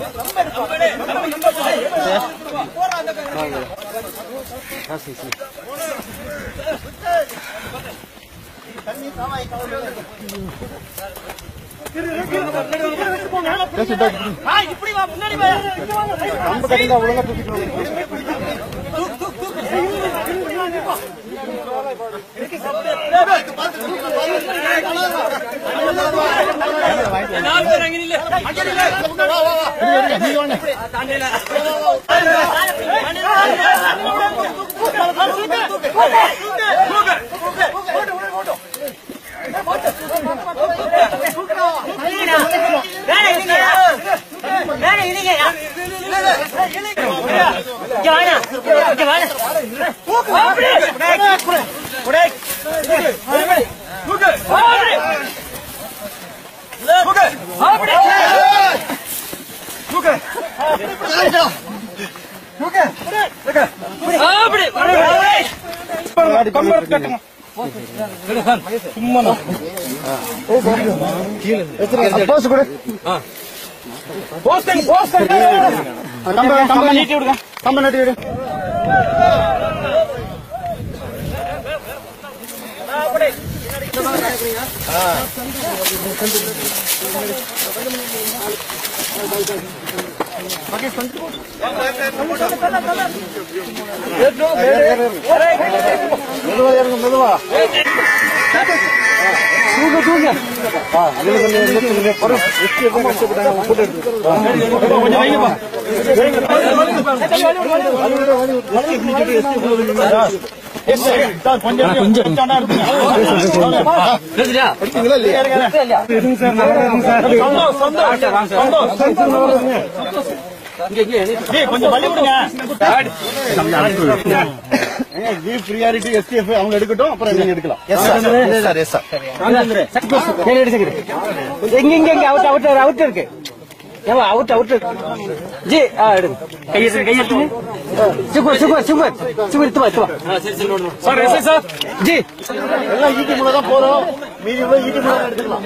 priority SDF அவங்க எடுக்கட்டும் அப்புறம் நீங்க எடுக்கலாம் சார் எஸ் சார் எங்க இங்க இங்க அவுட் அவுட் அவுட் இருக்கு ஏவா அவுட் அவுட் ஜி ஆ எடுங்க கையெடுத்து கையெடுத்து சுகர் சுகர் சுகர் சுகர் இத்து வா இத்து வா சார் எஸ் சார் ஜி எல்லாம் ஈட்டி மூலம் தான் போறோம் மீதி உள்ள ஈட்டி மூலம் எடுத்துக்கலாம்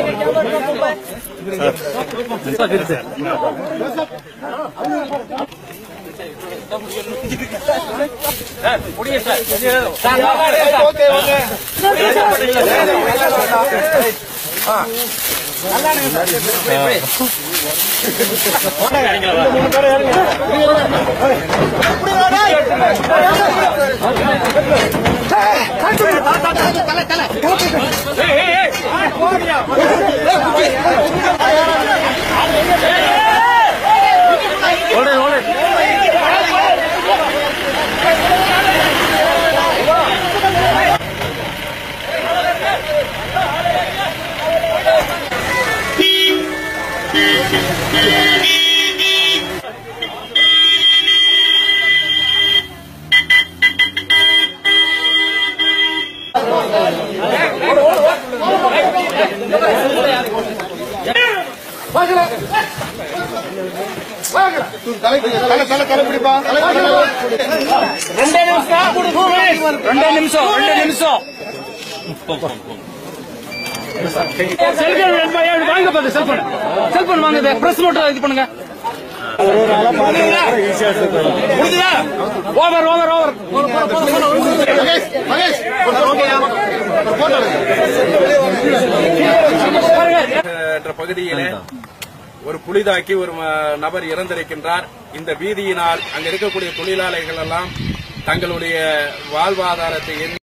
தலை தலை தலை தலை பிடிப்பா தலை ரெண்டே நிமிஷம் ரெண்டே நிமிஷம் ரெண்டே நிமிஷம் செல்போன் வாங்க பாத்து செல்போன் செல்போன் வாங்க பிரஸ் நோட் இது பண்ணுங்க முடிஞ்சதா over over over Mahesh Mahesh கொஞ்சம் ஓகேயா போட்டோ என்ற பகுதியிலே ஒரு புலிதாக்கி ஒரு ம- நபர் இறந்திருக்கின்றார் இந்த பீதியினால் அங்க இருக்கக்கூடிய தொழிலாளர்கள் எல்லாம் தங்களுடைய வாழ்வாதாரத்தை எண்ணி